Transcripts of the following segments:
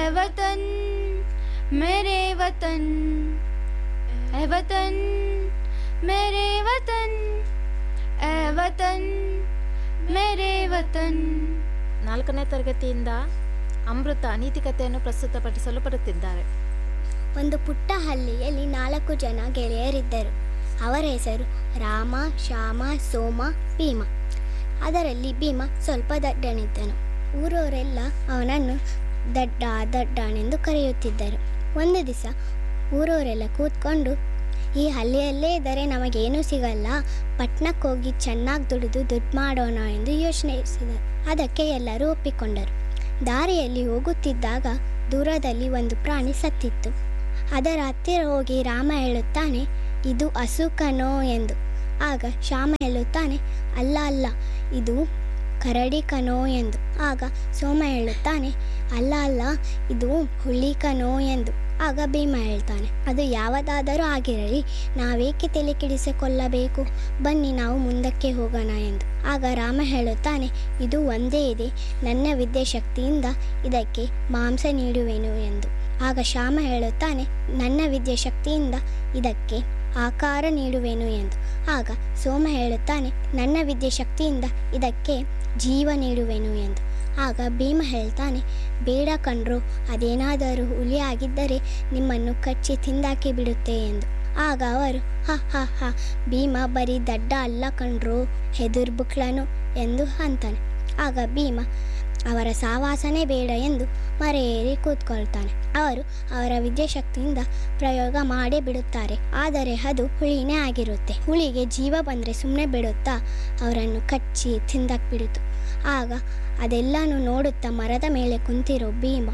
वतन मेरे वतन ए वतन मेरे वतन ए वतन मेरे वतन ನಾಲ್ಕನೇ ತರಗತಿಯಿಂದ ಅಮೃತ ನೀತಿಕತೆಯನ್ನು ಪ್ರಸ್ತುತಪಡಿಸಲು ಬರುತ್ತಿದ್ದಾರೆ ಒಂದು ಪುಟ್ಟ ಹಳ್ಳಿಯಲ್ಲಿ ನಾಲ್ಕು ಜನ ಗೆಳೆಯರಿದ್ದರು ಅವರ ಹೆಸರು ರಾಮ ಶ್ಯಾಮ ಸೋಮ ಭೀಮ ಅದರಲ್ಲಿ ಭೀಮ ಸ್ವಲ್ಪ ದಡ್ಡನಿದ್ದನು ಊರವರೆಲ್ಲ ಅವನನ್ನು ದಡ್ಡ ದಡ್ಡನೆಂದು ಕರೆಯುತ್ತಿದ್ದರು ಒಂದು ದಿವಸ ಊರವರೆಲ್ಲ ಕೂತ್ಕೊಂಡು ಈ ಹಳ್ಳಿಯಲ್ಲೇ ಇದ್ದರೆ ನಮಗೇನೂ ಸಿಗಲ್ಲ ಪಟ್ಟಣಕ್ಕೆ ಹೋಗಿ ಚೆನ್ನಾಗಿ ದುಡಿದು ದುಡ್ಡು ಮಾಡೋಣ ಎಂದು ಯೋಚನೆಸಿದರು ಅದಕ್ಕೆ ಎಲ್ಲರೂ ಒಪ್ಪಿಕೊಂಡರು ದಾರಿಯಲ್ಲಿ ಹೋಗುತ್ತಿದ್ದಾಗ ದೂರದಲ್ಲಿ ಒಂದು ಪ್ರಾಣಿ ಸತ್ತಿತ್ತು ಅದರ ಹತ್ತಿರ ಹೋಗಿ ರಾಮ ಹೇಳುತ್ತಾನೆ ಇದು ಹಸುಕನೋ ಎಂದು ಆಗ ಶ್ಯಾಮ ಹೇಳುತ್ತಾನೆ ಅಲ್ಲ ಅಲ್ಲ ಇದು ಕರಡಿ ಕನೋ ಎಂದು ಆಗ ಸೋಮ ಹೇಳುತ್ತಾನೆ ಅಲ್ಲ ಅಲ್ಲ ಇದು ಹುಲಿ ಕನೋ ಎಂದು ಆಗ ಭೀಮ ಹೇಳ್ತಾನೆ ಅದು ಯಾವುದಾದರೂ ಆಗಿರಲಿ ನಾವೇಕೆ ತಲೆ ಕೆಡಿಸಿಕೊಳ್ಳಬೇಕು ಬನ್ನಿ ನಾವು ಮುಂದಕ್ಕೆ ಹೋಗೋಣ ಎಂದು ಆಗ ರಾಮ ಹೇಳುತ್ತಾನೆ ಇದು ಒಂದೇ ಇದೆ ನನ್ನ ವಿದ್ಯಾಶಕ್ತಿಯಿಂದ ಇದಕ್ಕೆ ಮಾಂಸ ನೀಡುವೆನು ಎಂದು ಆಗ ಶ್ಯಾಮ ಹೇಳುತ್ತಾನೆ ನನ್ನ ವಿದ್ಯಾಶಕ್ತಿಯಿಂದ ಇದಕ್ಕೆ ಆಕಾರ ನೀಡುವೆನು ಎಂದು ಆಗ ಸೋಮ ಹೇಳುತ್ತಾನೆ ನನ್ನ ವಿದ್ಯಾಶಕ್ತಿಯಿಂದ ಇದಕ್ಕೆ ಜೀವ ನೀಡುವೆನು ಎಂದು ಆಗ ಭೀಮ ಹೇಳ್ತಾನೆ ಬೇಡ ಕಣ್ರು ಅದೇನಾದರೂ ಹುಲಿ ಆಗಿದ್ದರೆ ನಿಮ್ಮನ್ನು ಕಚ್ಚಿ ತಿಂದಾಕಿ ಬಿಡುತ್ತೆ ಎಂದು ಆಗ ಅವರು ಹ ಹ ಹ ಭೀಮ ಬರೀ ದಡ್ಡ ಅಲ್ಲ ಕಣ್ರು ಹೆದುರ್ಬುಕ್ಳನು ಎಂದು ಅಂತಾನೆ ಆಗ ಭೀಮ ಅವರ ಸಾವಾಸನೆ ಬೇಡ ಎಂದು ಮರೆಯೇರಿ ಕೂತ್ಕೊಳ್ತಾನೆ ಅವರು ಅವರ ವಿದ್ಯಾಶಕ್ತಿಯಿಂದ ಪ್ರಯೋಗ ಮಾಡೇ ಬಿಡುತ್ತಾರೆ ಆದರೆ ಅದು ಹುಳಿನೇ ಆಗಿರುತ್ತೆ ಹುಳಿಗೆ ಜೀವ ಬಂದರೆ ಸುಮ್ಮನೆ ಬಿಡುತ್ತಾ ಅವರನ್ನು ಕಚ್ಚಿ ತಿಂದಕ್ಕೆ ಬಿಡುತ್ತು ಆಗ ಅದೆಲ್ಲನೂ ನೋಡುತ್ತಾ ಮರದ ಮೇಲೆ ಕುಂತಿರೋ ಭೀಮ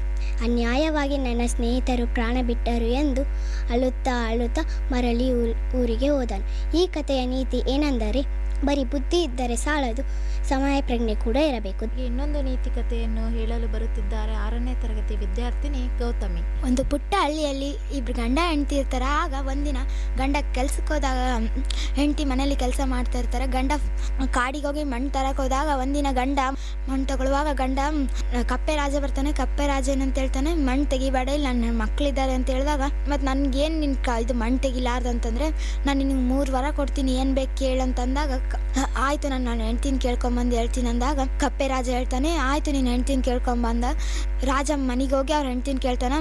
ಅನ್ಯಾಯವಾಗಿ ನನ್ನ ಸ್ನೇಹಿತರು ಪ್ರಾಣ ಬಿಟ್ಟರು ಎಂದು ಅಳುತ್ತಾ ಅಳುತ್ತಾ ಮರಳಿ ಊರ್- ಊರಿಗೆ ಹೋದನು ಈ ಕಥೆಯ ನೀತಿ ಏನೆಂದರೆ ಬರೀ ಬುದ್ಧಿ ಇದ್ದರೆ ಸಾಲದು ಸಮಯ ಪ್ರಜ್ಞೆ ಕೂಡ ಇರಬೇಕು ಈಗ ಇನ್ನೊಂದು ನೀತಿಕತೆಯನ್ನು ಹೇಳಲು ಬರುತ್ತಿದ್ದಾರೆ ಆರನೇ ತರಗತಿ ವಿದ್ಯಾರ್ಥಿನಿ ಗೌತಮಿ ಒಂದು ಪುಟ್ಟ ಹಳ್ಳಿಯಲ್ಲಿ ಇಬ್ರು ಗಂಡ ಹೆಂಡತಿ ಇರ್ತಾರೆ ಆಗ ಒಂದಿನ ಗಂಡ ಕೆಲ್ಸಕ್ಕೆ ಹೋದಾಗ ಹೆಂಡತಿ ಮನೇಲಿ ಕೆಲಸ ಮಾಡ್ತಾ ಇರ್ತಾರೆ ಗಂಡ ಕಾಡಿಗೆ ಹೋಗಿ ಮಣ್ಣು ತರಕ್ಕೆ ಹೋದಾಗ ಒಂದಿನ ಗಂಡ ಮಣ್ಣು ತಗೊಳ್ಳುವಾಗ ಗಂಡ ಮ್, ಕಪ್ಪೆ ರಾಜ ಬರ್ತಾನೆ ಕಪ್ಪೆ ರಾಜ ಏನಂತ ಹೇಳ್ತಾನೆ ಮಣ್ಣು ತೆಗಿಬೇಡ ಇಲ್ಲ ನನ್ನ ಮಕ್ಕಳಿದ್ದಾರೆ ಅಂತ ಹೇಳಿದಾಗ ಮತ್ತು ನನಗೇನು ನಿನ್ನ ಕ ಇದು ಮಣ್ಣು ತೆಗಿಲಾರ್ದು ಅಂತಂದರೆ ನಾನು ನಿನಗೆ ಮೂರು ವಾರ ಕೊಡ್ತೀನಿ ಏನು ಬೇಕು ಕೇಳು ಅಂತಂದಾಗ ಕ- ಆಯ್ತು ನಾನು ನನ್ನ ಹೆಂಡ್ತಿನ ಕೇಳ್ಕೊಂಬಂದು ಹೇಳ್ತೀನಿ ಅಂದಾಗ ಕಪ್ಪೆ ರಾಜ ಹೇಳ್ತಾನೆ ಆಯ್ತು ನೀನು ಹೆಂಡ್ತಿನ ಕೇಳ್ಕೊಂಬಂದ ರಾಜ ಮನೆಗೆ ಹೋಗಿ ಅವ್ರ ಹೆಂಡ್ತಿನ ಕೇಳ್ತಾನೆ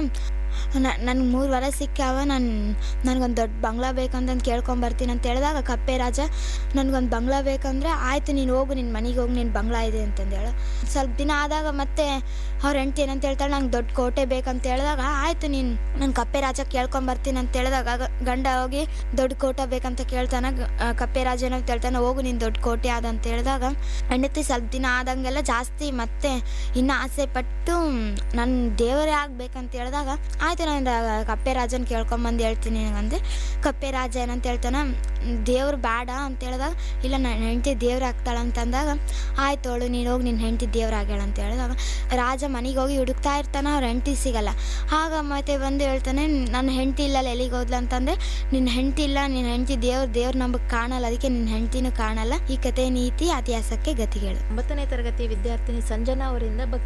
ನನಗೆ ಮೂರು ವಾರ ಸಿಕ್ಕಾವ ನಾನು ನನಗೊಂದು ದೊಡ್ಡ ಬಂಗ್ಲಾ ಬೇಕಂತಂದು ಕೇಳ್ಕೊಂಬರ್ತೀನಿ ಅಂತ ಹೇಳಿದಾಗ ಕಪ್ಪೆ ರಾಜ ನನಗೊಂದು ಬಂಗ್ಲಾ ಬೇಕಂದ್ರೆ ಆಯ್ತು ನೀನು ಹೋಗು ನಿನ್ನ ಮನೆಗೆ ಹೋಗಿ ನಿನ್ನ ಬಂಗ್ಲಾ ಇದೆ ಅಂತಂದು ಹೇಳು ಸ್ವಲ್ಪ ದಿನ ಆದಾಗ ಮತ್ತೆ ಅವ್ರ ಹೆಂಡ್ತಿ ಏನಂತ ಹೇಳ್ತಾಳೆ ನಂಗೆ ದೊಡ್ಡ ಕೋಟೆ ಬೇಕಂತ ಹೇಳಿದಾಗ ಆಯ್ತು ನೀನು ನಾನು ಕಪ್ಪೆ ರಾಜ ಕೇಳ್ಕೊಂಬರ್ತೀನಿ ಅಂತ ಹೇಳಿದಾಗ ಗ- ಗಂಡ ಹೋಗಿ ದೊಡ್ಡ ಕೋಟೆ ಬೇಕಂತ ಕೇಳ್ತಾನೆ ಗ- ಆ, ಕಪ್ಪೆ ರಾಜ ಏನಂತ ಹೇಳ್ತಾನೆ ಹೋಗು ನೀನು ದೊಡ್ಡ ಕೋಟೆ ಆದ ಅಂತ ಹೇಳಿದಾಗ ಹೆಂಡತಿ ಸ್ವಲ್ಪ ದಿನ ಆದಂಗೆಲ್ಲ ಜಾಸ್ತಿ ಮತ್ತೆ ಇನ್ನು ಆಸೆ ಪಟ್ಟು ನನ್ನ ದೇವರೇ ಆಗ್ಬೇಕಂತ ಹೇಳಿದಾಗ ಆಯ್ತು ನಾನು ರ- ಕಪ್ಪೆ ರಾಜನ ಕೇಳ್ಕೊಂಬಂದು ಹೇಳ್ತೀನಿ ಅಂದೆ ಕಪ್ಪೆ ರಾಜ ಏನಂತ ಹೇಳ್ತಾನೆ ದೇವ್ರು ಬೇಡ ಅಂತ ಹೇಳಿದಾಗ ಇಲ್ಲ ನನ್ನ ಹೆಂಡತಿ ದೇವ್ರು ಆಗ್ತಾಳೆ ಅಂತಂದಾಗ ಆಯ್ತು ಅವಳು ನೀನು ಹೋಗಿ ನಿನ್ನ ಹೆಂಡತಿ ದೇವ್ರು ಆಗ್ಯಾಳ ಅಂತ ಹೇಳಿದಾಗ ರಾಜ ಮನೆಗೆ ಹೋಗಿ ಹುಡುಕ್ತಾ ಇರ್ತಾನೆ ಅವ್ರ ಹೆಂಡತಿ ಸಿಗಲ್ಲ ಆಗ ಮತ್ತೆ ಬಂದು ಹೇಳ್ತಾನೆ ನನ್ನ ಹೆಂಡತಿ ಇಲ್ಲ ಎಲ್ಲಿಗೆ ಹೋದ್ಲ ಅಂತಂದ್ರೆ ನಿನ್ನ ಹೆಂಡತಿ ಇಲ್ಲ ನಿನ್ನ ಹೆಂಡತಿ ದೇವ್ರು ದೇವ್ರು ನಮಗೆ ಕಾಣಲ್ಲ ಅದಕ್ಕೆ ನಿನ್ನ ಹೆಂಡತಿನೂ ಕಾಣಲ್ಲ ಈ ಕಥೆ ನೀತಿ ಇತಿಹಾಸಕ್ಕೆ ಗತಿಗಳು ಒಂಬತ್ತನೇ ತರಗತಿ ವಿದ್ಯಾರ್ಥಿನಿ ಸಂಜನಾ ಅವರಿಂದ ಭಕ್ತಿ